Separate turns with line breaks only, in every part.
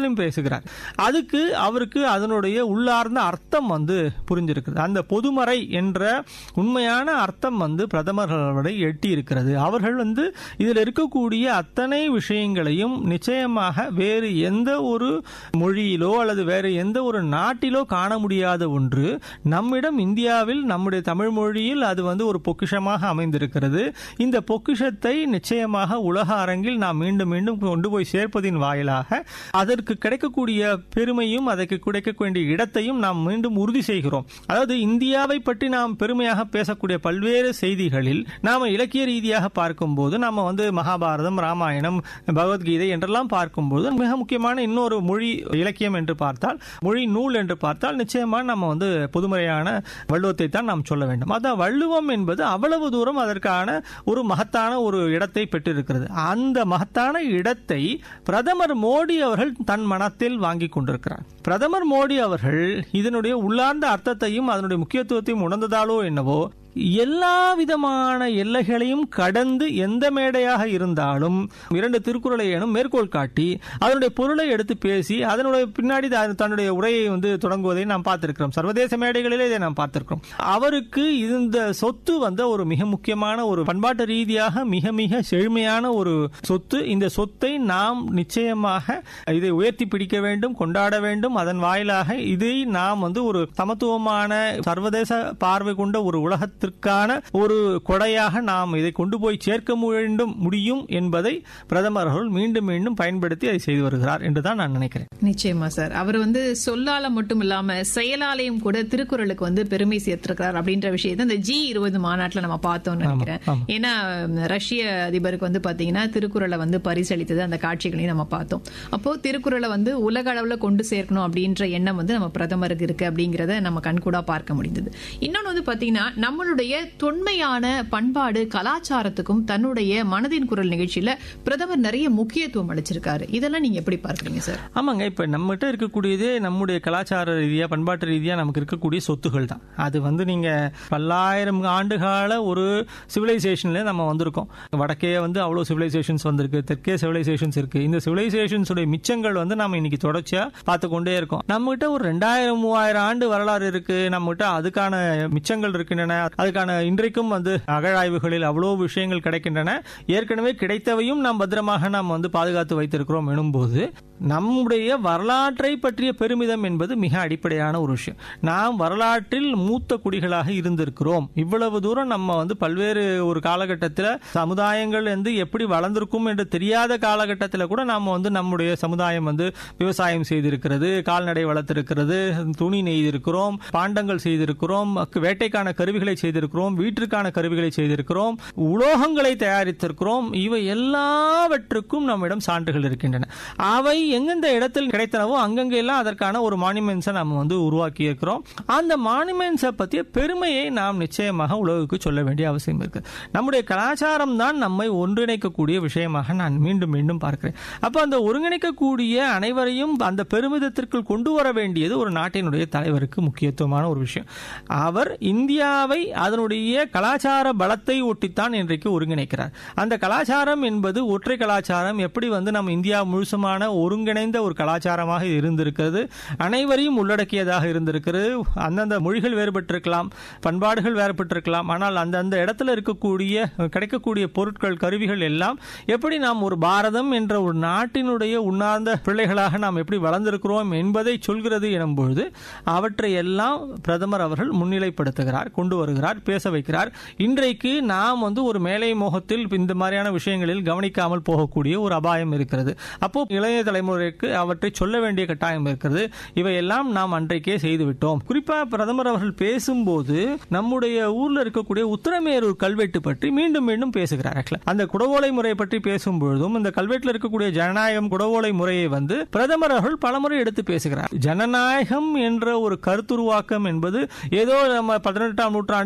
இடத்திலும் பேசுகிறார் அதுக்கு அவருக்கு அதனுடைய உள்ளார்ந்த அர்த்தம் வந்து புரிஞ்சிருக்கிறது அந்த பொதுமறை என்ற உண்மையான அர்த்தம் வந்து பிரதமர்களை எட்டி இருக்கிறது அவர்கள் வந்து இதில் இருக்கக்கூடிய அத்தனை விஷயங்களையும் நிச்சயமாக வேறு எந்த ஒரு மொழியிலோ அல்லது வேறு எந்த ஒரு நாட்டிலோ காண முடியாத ஒன்று நம்மிடம் இந்தியாவில் நம்முடைய தமிழ் மொழியில் அது வந்து ஒரு பொக்கிஷமாக அமைந்திருக்கிறது இந்த பொக்கிஷத்தை நிச்சயமாக உலக அரங்கில் நாம் மீண்டும் மீண்டும் கொண்டு போய் சேர்ப்பதின் வாயிலாக அதற்கு கிடைக்கக்கூடிய பெருமையும் அதற்கு கிடைக்க வேண்டிய இடத்தையும் நாம் மீண்டும் உறுதி செய்கிறோம் அதாவது இந்தியாவை பற்றி நாம் பெருமையாக பேசக்கூடிய பல்வேறு செய்திகளில் நாம இலக்கிய ரீதியாக பார்க்கும்போது நாம வந்து மகாபாரதம் ராமாயணம் பகவத்கீதை என்றெல்லாம் பார்க்கும்போது மிக முக்கியமான இன்னொரு மொழி இலக்கியம் என்று பார்த்தால் மொழி நூல் என்று பார்த்தால் நிச்சயமாக நம்ம வந்து பொதுமறையான வள்ளுவத்தை தான் நாம் சொல்ல வேண்டும் அதான் வள்ளுவம் என்பது அவ்வளவு தூரம் அதற்கான ஒரு மகத்தான ஒரு இடத்தை பெற்றிருக்கிறது அந்த மகத்தான இடத்தை பிரதமர் மோடி அவர்கள் தன் மனத்தில் வாங்கி கொண்டிருக்கிறார் பிரதமர் மோடி அவர்கள் இதனுடைய உள்ளார்ந்த அர்த்தத்தையும் அதனுடைய முக்கியத்துவத்தையும் உணர்ந்ததாலோ என்னவோ எல்லா விதமான எல்லைகளையும் கடந்து எந்த மேடையாக இருந்தாலும் இரண்டு திருக்குறளை எனும் மேற்கோள் காட்டி அதனுடைய பொருளை எடுத்து பேசி அதனுடைய பின்னாடி த- தன்னுடைய உரையை வந்து தொடங்குவதை நாம் பார்த்திருக்கிறோம் சர்வதேச மேடைகளிலே இதை நாம் பார்த்திருக்கிறோம் அவருக்கு இந்த சொத்து வந்து ஒரு மிக முக்கியமான ஒரு பண்பாட்டு ரீதியாக மிக மிக செழுமையான ஒரு சொத்து இந்த சொத்தை நாம் நிச்சயமாக இதை உயர்த்தி பிடிக்க வேண்டும் கொண்டாட வேண்டும் அதன் வாயிலாக இதை நாம் வந்து ஒரு சமத்துவமான சர்வதேச பார்வை கொண்ட ஒரு உலகத்திற்கான ஒரு கொடையாக நாம் இதை கொண்டு போய் சேர்க்க வேண்டும் முடியும் என்பதை பிரதமர் அவர்கள் மீண்டும் மீண்டும் பயன்படுத்தி அதை செய்து வருகிறார் என்றுதான் நான் நினைக்கிறேன்
நிச்சயமா சார் அவர் வந்து சொல்லால மட்டும் இல்லாம செயலாலையும் கூட திருக்குறளுக்கு வந்து பெருமை சேர்த்திருக்கிறார் அப்படின்ற விஷயத்தை இந்த ஜி இருபது மாநாட்டுல நம்ம பார்த்தோம்னு நினைக்கிறேன்
ஆமா.
ஏன்னா ரஷ்ய அதிபருக்கு வந்து பாத்தீங்கன்னா திருக்குறளை வந்து பரிசளித்தது அந்த காட்சிகளையும் நம்ம பார்த்தோம் அப்போ திருக்குறளை வந்து உலக அளவுல கொண்டு சேர்க்கணும் அப்படின்ற எண்ணம் வந்து நம்ம பிரதமருக்கு இருக்கு அப்படிங்கறத நம்ம கண்கூடா பார்க்க முடிந்தது இன்னொன்னு வந்து பாத்தீங்கன்னா நம்மளுடைய தொன்மையான பண்பாடு கலாச்சாரத்துக்கும் தன்னுடைய மனதின் குரல் நிகழ்ச்சியில பிரதமர் நிறைய முக்கியத்துவம் அளிச்சிருக்காரு இதெல்லாம் நீங்க எப்படி பார்க்கறீங்க சார்
ஆமாங்க இப்ப நம்மகிட்ட இருக்கக்கூடியதே நம்முடைய கலாச்சார ரீதியா பண்பாட்டு ரீதியா நமக்கு இருக்கக்கூடிய சொத்துகள் தான் அது வந்து நீங்க பல்லாயிரம் ஆண்டுகால ஒரு சிவிலைசேஷன்ல நம்ம வந்திருக்கோம் வடக்கே வந்து அவ்வளவு சிவிலைசேஷன்ஸ் வந்திருக்கு தெற்கே சிவிலைசேஷன்ஸ் இருக்கு இந்த சிவிலைசேஷன்ஸ் உடைய மிச்சங்கள் வந்து நம்ம இன்னைக்கு தொடர்ச்சியா பார்த்து கொண்டே இருக்கோம் நம்ம கிட்ட ஒரு ரெண்டாயிரம் மூவாயிரம் ஆண்டு வரலாறு இருக்கு நம்ம கிட்ட அதுக்கான மிச்சங்கள் இருக்கின்றன அதுக்கான இன்றைக்கும் வந்து அகழாய்வுகளில் அவ்வளவு விஷயங்கள் கிடைக்கின்றன ஏற்கனவே கிடைத்தவையும் நாம் பத்திரமாக நாம் வந்து பாதுகாத்து வைத்திருக்கிறோம் எனும்போது நம்முடைய வரலாற்றை பற்றிய பெருமிதம் என்பது மிக அடிப்படையான ஒரு விஷயம் நாம் வரலாற்றில் மூத்த குடிகளாக இருந்திருக்கிறோம் இவ்வளவு தூரம் நம்ம வந்து பல்வேறு ஒரு காலகட்டத்தில் சமுதாயங்கள் வந்து எப்படி வளர்ந்திருக்கும் என்று தெரியாத காலகட்டத்தில் கூட நாம வந்து நம்முடைய சமுதாயம் வந்து விவசாயம் செய்திருக்கிறது கால்நடை வளர்த்திருக்கிறது துணி நெய்திருக்கிறோம் பாண்டங்கள் செய்திருக்கிறோம் வேட்டைக்கான கருவிகளை செய்திருக்கிறோம் வீட்டிற்கான கருவிகளை செய்திருக்கிறோம் உலோகங்களை தயாரித்திருக்கிறோம் இவை எல்லாவற்றுக்கும் நம்மிடம் சான்றுகள் இருக்கின்றன அவை எந்தெந்த இடத்தில் கிடைத்தனவோ அங்கங்கே எல்லாம் அதற்கான ஒரு மானுமெண்ட்ஸை நம்ம வந்து உருவாக்கி இருக்கிறோம் அந்த மானுமெண்ட்ஸை பற்றிய பெருமையை நாம் நிச்சயமாக உலகுக்கு சொல்ல வேண்டிய அவசியம் இருக்கு நம்முடைய கலாச்சாரம் தான் நம்மை ஒன்றிணைக்கக்கூடிய விஷயமாக நான் மீண்டும் மீண்டும் பார்க்கிறேன் அப்போ அந்த ஒருங்கிணைக்கக்கூடிய அனைவரையும் அந்த பெருமிதத்திற்குள் கொண்டு வர வேண்டியது ஒரு நாட்டினுடைய தலைவருக்கு முக்கியத்துவமான ஒரு விஷயம் அவர் இந்தியாவை அதனுடைய கலாச்சார பலத்தை ஒட்டித்தான் இன்றைக்கு ஒருங்கிணைக்கிறார் அந்த கலாச்சாரம் என்பது ஒற்றை கலாச்சாரம் எப்படி வந்து நம்ம இந்தியா முழுசுமான ஒருங்கிணைந்த ஒரு கலாச்சாரமாக இது இருந்திருக்கிறது அனைவரையும் உள்ளடக்கியதாக இருந்திருக்கிறது அந்தந்த மொழிகள் வேறுபட்டிருக்கலாம் பண்பாடுகள் வேறுபட்டிருக்கலாம் ஆனால் அந்தந்த இடத்துல இருக்கக்கூடிய கிடைக்கக்கூடிய பொருட்கள் கருவிகள் எல்லாம் எப்படி நாம் ஒரு பாரதம் என்ற ஒரு நாட்டினுடைய உண்ணார்ந்த பிள்ளைகளாக நாம் எப்படி வளர்ந்திருக்கிறோம் என்பதை சொல்கிறது எனும் பொழுது அவற்றை எல்லாம் பிரதமர் அவர்கள் முன்னிலைப்படுத்துகிறார் கொண்டு வருகிறார் பேச வைக்கிறார் இன்றைக்கு நாம் வந்து ஒரு மேலை மோகத்தில் இந்த மாதிரியான விஷயங்களில் கவனிக்காமல் போகக்கூடிய ஒரு அபாயம் இருக்கிறது அப்போ இளைய தலைமுறைக்கு அவற்றை சொல்ல வேண்டிய கட்டாயம் இருக்கிறது இவையெல்லாம் நாம் அன்றைக்கே செய்துவிட்டோம் குறிப்பா பிரதமர் அவர்கள் பேசும்போது நம்முடைய ஊர்ல இருக்கக்கூடிய உத்தரமேரூர் கல்வெட்டு பற்றி மீண்டும் மீண்டும் பேசுகிறார் actually. அந்த குடவோலை முறை பற்றி பேசும்பொழுதும் இந்த கல்வெட்டில் இருக்கக்கூடிய ஜனநாயகம் குடவோலை முறையை வந்து பிரதமர் அவர்கள் பலமுறை எடுத்து பேசுகிறார் ஜனநாயகம் என்ற ஒரு கருத்துருவாக்கம் என்பது ஏதோ நம்ம பதினெட்டாம் நூற்றாண்டு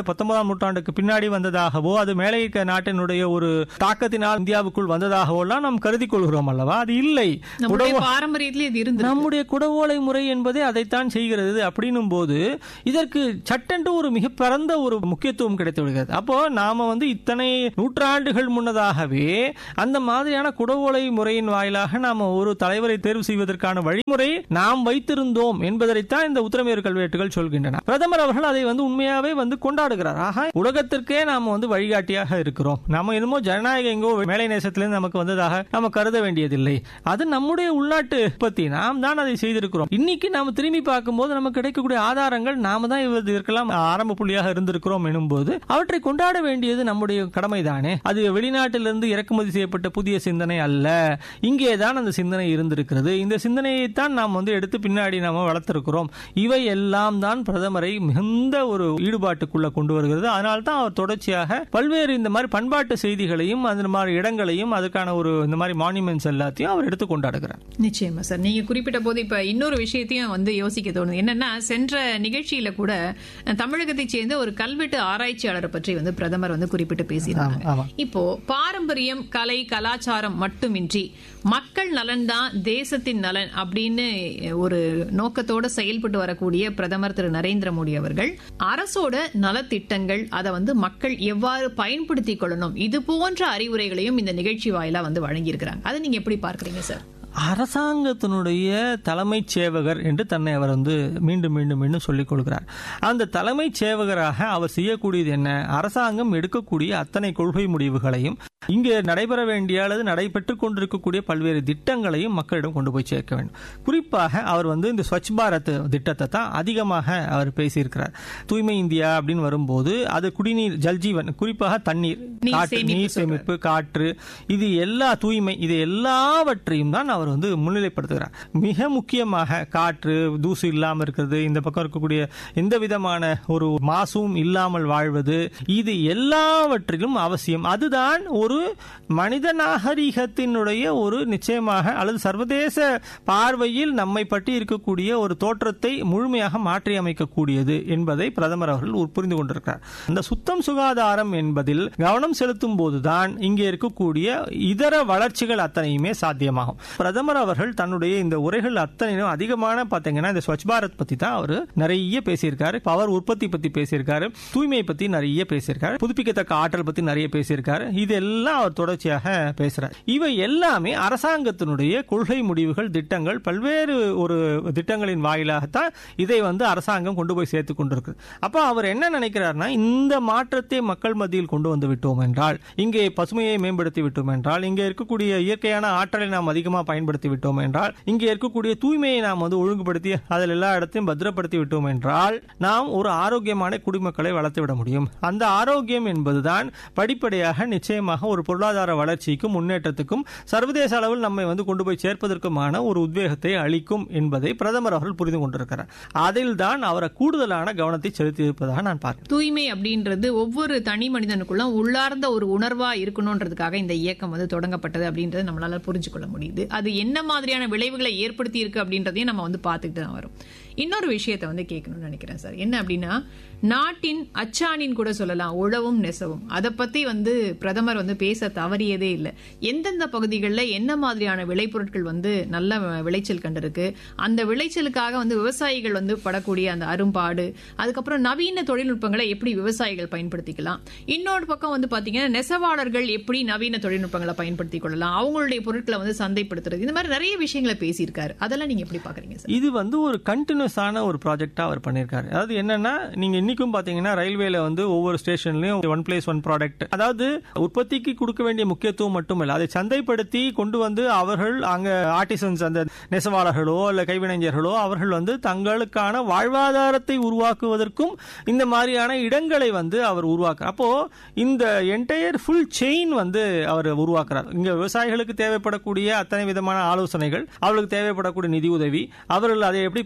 நூற்றாண்டு பத்தொன்பதாம் நூற்றாண்டுக்கு பின்னாடி வந்ததாகவோ அது மேலைக்க நாட்டினுடைய ஒரு தாக்கத்தினால் இந்தியாவுக்குள் வந்ததாகவோ எல்லாம் நாம் கருதி கொள்கிறோம் அல்லவா அது இல்லை
நம்முடைய பாரம்பரியத்திலே இது இருந்து
நம்முடைய குடவோலை முறை என்பதே அதைத்தான் செய்கிறது அப்படின்னும் போது இதற்கு சட்டென்று ஒரு மிக பரந்த ஒரு முக்கியத்துவம் கிடைத்து விடுகிறது அப்போ நாம வந்து இத்தனை நூற்றாண்டுகள் முன்னதாகவே அந்த மாதிரியான குடவோலை முறையின் வாயிலாக நாம ஒரு தலைவரை தேர்வு செய்வதற்கான வழிமுறை நாம் வைத்திருந்தோம் என்பதைத்தான் இந்த உத்தரமேறு கல்வெட்டுகள் சொல்கின்றன பிரதமர் அவர்கள் அதை வந்து உண்மையாவே வந்து கொண்டாடுகிறார் ஆக உலகத்திற்கே நாம வந்து வழிகாட்டியாக இருக்கிறோம் நாம என்னமோ ஜனநாயகம் எங்கோ மேலை நேசத்திலிருந்து நமக்கு வந்ததாக நாம கருத வேண்டியதில்லை அது நம்முடைய உள்நாட்டு உற்பத்தி நாம் தான் அதை செய்திருக்கிறோம் இன்னைக்கு நாம திரும்பி பார்க்கும்போது நமக்கு கிடைக்கக்கூடிய ஆதாரங்கள் நாம தான் இதற்கெல்லாம் ஆரம்ப புள்ளியாக இருந்திருக்கிறோம் எனும்போது அவற்றை கொண்டாட வேண்டியது நம்முடைய கடமைதானே அது வெளிநாட்டிலிருந்து இறக்குமதி செய்யப்பட்ட புதிய சிந்தனை அல்ல இங்கே தான் அந்த சிந்தனை இருந்திருக்கிறது இந்த சிந்தனையை தான் நாம் வந்து எடுத்து பின்னாடி நாம வளர்த்திருக்கிறோம் இவை எல்லாம் தான் பிரதமரை மிகுந்த ஒரு ஈடுபாட்டுக்குள்ள கொண்டு வருகிறது அதனால தான் அவர் தொடர்ச்சியாக பல்வேறு இந்த மாதிரி பண்பாட்டு செய்திகளையும் அந்த மாதிரி இடங்களையும் அதுக்கான ஒரு இந்த மாதிரி மானுமெண்ட்ஸ் எல்லாத்தையும் அவர் எடுத்து கொண்டாடுகிறார்
நிச்சயமா சார் நீங்க குறிப்பிட்ட போது இப்ப இன்னொரு விஷயத்தையும் வந்து யோசிக்க தோணுது என்னன்னா சென்ற நிகழ்ச்சியில கூட அஹ், தமிழகத்தைச் சேர்ந்த ஒரு கல்வெட்டு ஆராய்ச்சியாளரை பற்றி வந்து பிரதமர் வந்து குறிப்பிட்டு பேசியிருந்தாங்க
ஆமா.
இப்போ பாரம்பரியம் கலை கலாச்சாரம் மட்டுமின்றி மக்கள் நலன் தான் தேசத்தின் நலன் அப்படின்னு ஒரு நோக்கத்தோட செயல்பட்டு வரக்கூடிய பிரதமர் திரு நரேந்திர மோடி அவர்கள் அரசோட நலத்திட்டங்கள் அதை வந்து மக்கள் எவ்வாறு பயன்படுத்திக் கொள்ளணும் இது போன்ற அறிவுரைகளையும் இந்த நிகழ்ச்சி வாயிலா வந்து வழங்கியிருக்கிறாங்க அதை நீங்க எப்படி பார்க்கறீங்க சார்
அரசாங்கத்தினுடைய தலைமைச் சேவகர் என்று தன்னை அவர் வந்து மீண்டும் மீண்டும் மீண்டும் சொல்லிக் கொள்கிறார் அந்த தலைமைச் சேவகராக அவர் செய்யக்கூடியது என்ன அரசாங்கம் எடுக்கக்கூடிய அத்தனை கொள்கை முடிவுகளையும் இங்கே நடைபெற வேண்டிய அல்லது நடைபெற்றுக் கொண்டிருக்கக்கூடிய பல்வேறு திட்டங்களையும் மக்களிடம் கொண்டு போய் சேர்க்க வேண்டும் குறிப்பாக அவர் வந்து இந்த ஸ்வச் பாரத் திட்டத்தை தான் அதிகமாக அவர் பேசியிருக்கிறார் தூய்மை இந்தியா அப்படின்னு வரும்போது அது குடிநீர் ஜல்ஜீவன் குறிப்பாக தண்ணீர்
நீர்
காற்று
சேமிப்பு
நீர் சேமிப்பு காற்று இது எல்லா தூய்மை இது எல்லாவற்றையும் தான் அவர் வந்து முன்னிலைப்படுத்துகிறார் மிக முக்கியமாக காற்று தூசு இல்லாமல் இருக்கிறது இந்த பக்கம் இருக்கக்கூடிய எந்த விதமான ஒரு மாசும் இல்லாமல் வாழ்வது இது எல்லாவற்றிலும் அவசியம் அதுதான் ஒரு மனித நாகரிகத்தினுடைய ஒரு நிச்சயமாக அல்லது சர்வதேச பார்வையில் நம்மை பற்றி இருக்கக்கூடிய ஒரு தோற்றத்தை முழுமையாக மாற்றி அமைக்கக்கூடியது என்பதை பிரதமர் அவர்கள் ஒரு புரிந்து கொண்டிருக்கிறார் அந்த சுத்தம் சுகாதாரம் என்பதில் கவனம் செலுத்தும் போதுதான் இங்கே இருக்கக்கூடிய இதர வளர்ச்சிகள் அத்தனையுமே சாத்தியமாகும் பிரதமர் அவர்கள் தன்னுடைய இந்த உரைகள் அத்தனையும் அதிகமான பாத்தீங்கன்னா இந்த ஸ்வச் பாரத் பத்தி தான் அவர் நிறைய பேசியிருக்காரு பவர் உற்பத்தி பத்தி பேசியிருக்காரு தூய்மை பத்தி நிறைய பேசியிருக்காரு புதுப்பிக்கத்தக்க ஆற்றல் பத்தி நிறைய பேசியிருக்காரு இதெல்லாம் அவர் தொடர்ச்சியாக பேசுறார் இவை எல்லாமே அரசாங்கத்தினுடைய கொள்கை முடிவுகள் திட்டங்கள் பல்வேறு ஒரு திட்டங்களின் வாயிலாகத்தான் இதை வந்து அரசாங்கம் கொண்டு போய் சேர்த்து கொண்டிருக்கு அப்ப அவர் என்ன நினைக்கிறார்னா இந்த மாற்றத்தை மக்கள் மத்தியில் கொண்டு வந்து விட்டோம் என்றால் இங்கே பசுமையை மேம்படுத்தி விட்டோம் என்றால் இங்கே இருக்கக்கூடிய இயற்கையான ஆற்றலை நாம் அதிகமாக பயன்படுத்தி விட்டோம் என்றால் இங்கே இருக்கக்கூடிய தூய்மையை நாம் வந்து ஒழுங்குபடுத்தி அதில் எல்லா இடத்தையும் பத்திரப்படுத்தி விட்டோம் என்றால் நாம் ஒரு ஆரோக்கியமான குடிமக்களை வளர்த்து விட முடியும் அந்த ஆரோக்கியம் என்பதுதான் படிப்படியாக நிச்சயமாக ஒரு பொருளாதார வளர்ச்சிக்கும் முன்னேற்றத்துக்கும் சர்வதேச அளவில் நம்மை வந்து கொண்டு போய் சேர்ப்பதற்குமான ஒரு உத்வேகத்தை அளிக்கும் என்பதை பிரதமர் அவர்கள் புரிந்து கொண்டிருக்கிறார் அதில் தான் அவரை கூடுதலான கவனத்தை செலுத்தி இருப்பதாக நான் பார்க்கிறேன்
தூய்மை அப்படின்றது ஒவ்வொரு தனி மனிதனுக்குள்ள உள்ளார்ந்த ஒரு உணர்வா இருக்கணும்ன்றதுக்காக இந்த இயக்கம் வந்து தொடங்கப்பட்டது அப்படின்றத நம்மளால புரிஞ்சு கொள்ள முடியுது அது என்ன மாதிரியான விளைவுகளை ஏற்படுத்தி இருக்கு அப்படின்றதையும் நம்ம வந்து பார்த்துக்கிட்டு தான் வரும் இன்னொரு விஷயத்தை வந்து கேட்கணும்னு நினைக்கிறேன் சார் என்ன அப்படின்னா நாட்டின் அச்சாணின்னு கூட சொல்லலாம் உழவும் நெசவும் அதை பத்தி வந்து பிரதமர் வந்து பேச தவறியதே இல்லை எந்தெந்த பகுதிகளில் என்ன மாதிரியான விளைபொருட்கள் வந்து நல்ல விளைச்சல் கண்டிருக்கு அந்த விளைச்சலுக்காக வந்து விவசாயிகள் வந்து படக்கூடிய அந்த அரும்பாடு அதுக்கப்புறம் நவீன தொழில்நுட்பங்களை எப்படி விவசாயிகள் பயன்படுத்திக்கலாம் இன்னொரு பக்கம் வந்து பாத்தீங்கன்னா நெசவாளர்கள் எப்படி நவீன தொழில்நுட்பங்களை பயன்படுத்திக் கொள்ளலாம் அவங்களுடைய பொருட்களை வந்து சந்தைப்படுத்துறது இந்த மாதிரி நிறைய விஷயங்களை பேசியிருக்காரு அதெல்லாம் நீங்க எப்படி பாக்குறீங்க சார்
இது வந்து ஒரு கண்டினியூஸான ஒரு ப்ராஜெக்டா அவர் பண்ணியிருக்காரு அதாவது என்னன்னா நீங்க இன்னைக்கும் பாத்தீங்கன்னா ரயில்வேல வந்து ஒவ்வொரு ஸ்டேஷன்லயும் ஒன் பிளேஸ் ஒன் ப்ராடக்ட் அதாவது உற்பத்திக்கு கொடுக்க வேண்டிய முக்கியத்துவம் மட்டுமல்ல அதை சந்தைப்படுத்தி கொண்டு வந்து அவர்கள் அங்க ஆர்டிசன்ஸ் அந்த நெசவாளர்களோ இல்ல கைவினைஞர்களோ அவர்கள் வந்து தங்களுக்கான வாழ்வாதாரத்தை உருவாக்குவதற்கும் இந்த மாதிரியான இடங்களை வந்து அவர் உருவாக்குறார் அப்போ இந்த என்டையர் ஃபுல் செயின் வந்து அவர் உருவாக்குறார் இங்க விவசாயிகளுக்கு தேவைப்படக்கூடிய அத்தனை விதமான ஆலோசனைகள் அவர்களுக்கு தேவைப்படக்கூடிய நிதி உதவி அவர்கள் அதை எப்படி பயன்படுத்தி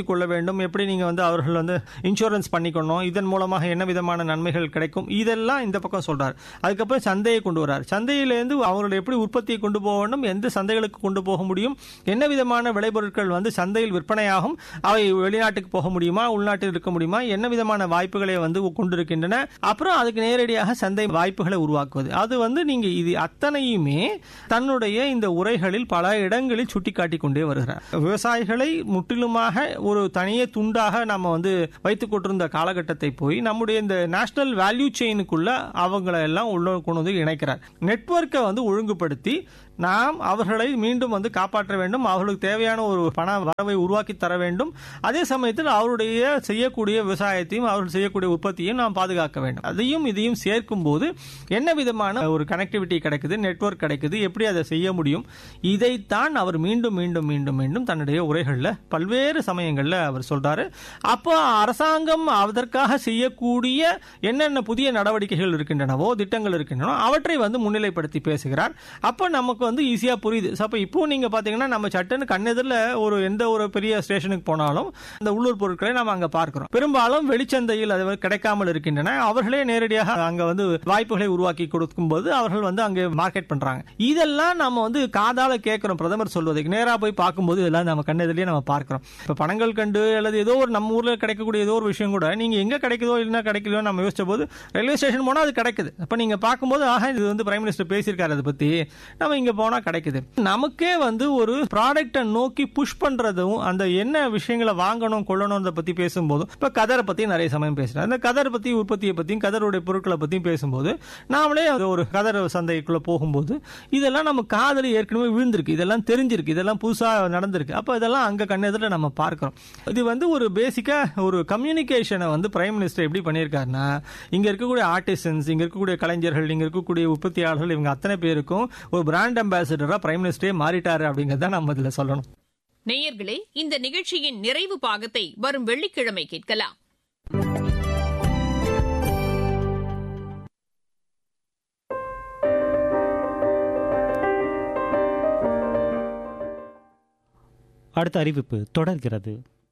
பயன்படுத்தி கொள்ள வேண்டும் எப்படி நீங்க வந்து அவர்கள் வந்து இன்சூரன்ஸ் பண்ணிக்கணும் இதன் மூலமாக என்ன விதமான நன்மைகள் கிடைக்கும் இதெல்லாம் இந்த பக்கம் சொல்றாரு அதுக்கப்புறம் சந்தையை கொண்டு வரார் சந்தையிலேருந்து அவர்கள் எப்படி உற்பத்தியை கொண்டு போக வேண்டும் எந்த சந்தைகளுக்கு கொண்டு போக முடியும் என்ன விதமான விளைபொருட்கள் வந்து சந்தையில் விற்பனையாகும் அவை வெளிநாட்டுக்கு போக முடியுமா உள்நாட்டில் இருக்க முடியுமா என்ன விதமான வாய்ப்புகளை வந்து கொண்டிருக்கின்றன அப்புறம் அதுக்கு நேரடியாக சந்தை வாய்ப்புகளை உருவாக்குவது அது வந்து நீங்க இது அத்தனையுமே தன்னுடைய இந்த உரைகளில் பல இடங்களில் சுட்டிக்காட்டி கொண்டே வருகிறார் விவசாயிகளை முற்றிலுமாக ஒரு தனியே துண்டாக நம்ம வந்து வைத்துக் கொண்டிருந்த காலகட்டத்தை போய் நம்முடைய இந்த நேஷனல் வேல்யூ செயினுக்குள்ள அவங்கள எல்லாம் உள்ள கொண்டு வந்து இணைக்கிறார் நெட்வொர்க்கை வந்து ஒழுங்குபடுத்தி நாம் அவர்களை மீண்டும் வந்து காப்பாற்ற வேண்டும் அவர்களுக்கு தேவையான ஒரு பண வரவை உருவாக்கி தர வேண்டும் அதே சமயத்தில் அவருடைய செய்யக்கூடிய விவசாயத்தையும் அவர்கள் செய்யக்கூடிய உற்பத்தியையும் நாம் பாதுகாக்க வேண்டும் அதையும் இதையும் சேர்க்கும் போது என்ன விதமான ஒரு கனெக்டிவிட்டி கிடைக்குது நெட்வொர்க் கிடைக்குது எப்படி அதை செய்ய முடியும் இதைத்தான் அவர் மீண்டும் மீண்டும் மீண்டும் மீண்டும் தன்னுடைய உரைகளில் பல்வேறு சமயங்களில் அவர் சொல்றாரு அப்போ அரசாங்கம் அதற்காக செய்யக்கூடிய என்னென்ன புதிய நடவடிக்கைகள் இருக்கின்றனவோ திட்டங்கள் இருக்கின்றனவோ அவற்றை வந்து முன்னிலைப்படுத்தி பேசுகிறார் அப்போ நமக்கு வந்து ஈஸியாக புரியுது அப்போ இப்போ நீங்க பாத்தீங்கன்னா நம்ம சட்டுன்னு கண்ணெதிரில் ஒரு எந்த ஒரு பெரிய ஸ்டேஷனுக்கு போனாலும் இந்த உள்ளூர் பொருட்களை நம்ம அங்க பார்க்கிறோம் பெரும்பாலும் வெளிச்சந்தையில் அது கிடைக்காமல் இருக்கின்றன அவர்களே நேரடியாக அங்க வந்து வாய்ப்புகளை உருவாக்கி கொடுக்கும் போது அவர்கள் வந்து அங்கே மார்க்கெட் பண்றாங்க இதெல்லாம் நம்ம வந்து காதால கேட்கிறோம் பிரதமர் சொல்வதை நேரா போய் பார்க்கும்போது இதெல்லாம் நம்ம கண்ணெதிரிலே நம்ம பார்க்கிறோம் இப்ப பணங்கள் கண்டு அல்லது ஏதோ ஒரு நம்ம ஊர்ல கிடைக்கக்கூடிய ஏதோ ஒரு விஷயம் கூட நீங்க எங்க கிடைக்குதோ இல்லைன்னா கிடைக்கலையோ நம்ம யோசிச்ச போது ரயில்வே ஸ்டேஷன் போனா அது கிடைக்குது அப்ப நீங்க பார்க்கும்போது ஆஹா இது வந்து பிரைம் மினிஸ்டர் பேசியிருக்காரு அதை பத்தி நம்ம இங்க போனா கிடைக்குது நமக்கே வந்து ஒரு ப்ராடக்டை நோக்கி புஷ் பண்றதும் அந்த என்ன விஷயங்களை வாங்கணும் கொள்ளணும் பத்தி பேசும்போதும் இப்ப கதரை பத்தி நிறைய சமயம் பேசுறேன் அந்த கதரை பத்தி உற்பத்தியை பத்தியும் கதருடைய பொருட்களை பத்தியும் பேசும்போது நாமளே அது ஒரு கதர் சந்தைக்குள்ள போகும்போது இதெல்லாம் நம்ம காதல ஏற்கனவே விழுந்திருக்கு இதெல்லாம் தெரிஞ்சிருக்கு இதெல்லாம் புதுசா நடந்திருக்கு அப்ப இதெல்லாம் அங்க கண்ணெதிர நம்ம பார்க்கிறோம் இது வந்து ஒரு பேசிக்கா ஒரு கம்யூனிகேஷனை வந்து பிரைம் மினிஸ்டர் எப்படி பண்ணியிருக்காருன்னா இங்க இருக்கக்கூடிய ஆர்டிசன்ஸ் இங்க இருக்கக்கூடிய கலைஞர்கள் இங்க இருக்கக்கூடிய உற்பத்தியாளர்கள் இவங்க அத்தனை பேருக்கும் ஒரு பிராண்ட் அம்பாசிடரா பிரைம் மினிஸ்டரே மாறிட்டாரு அப்படிங்கறத நம்ம இதுல சொல்லணும்
நேயர்களே இந்த நிகழ்ச்சியின் நிறைவு பாகத்தை வரும் வெள்ளிக்கிழமை கேட்கலாம்
அடுத்த அறிவிப்பு தொடர்கிறது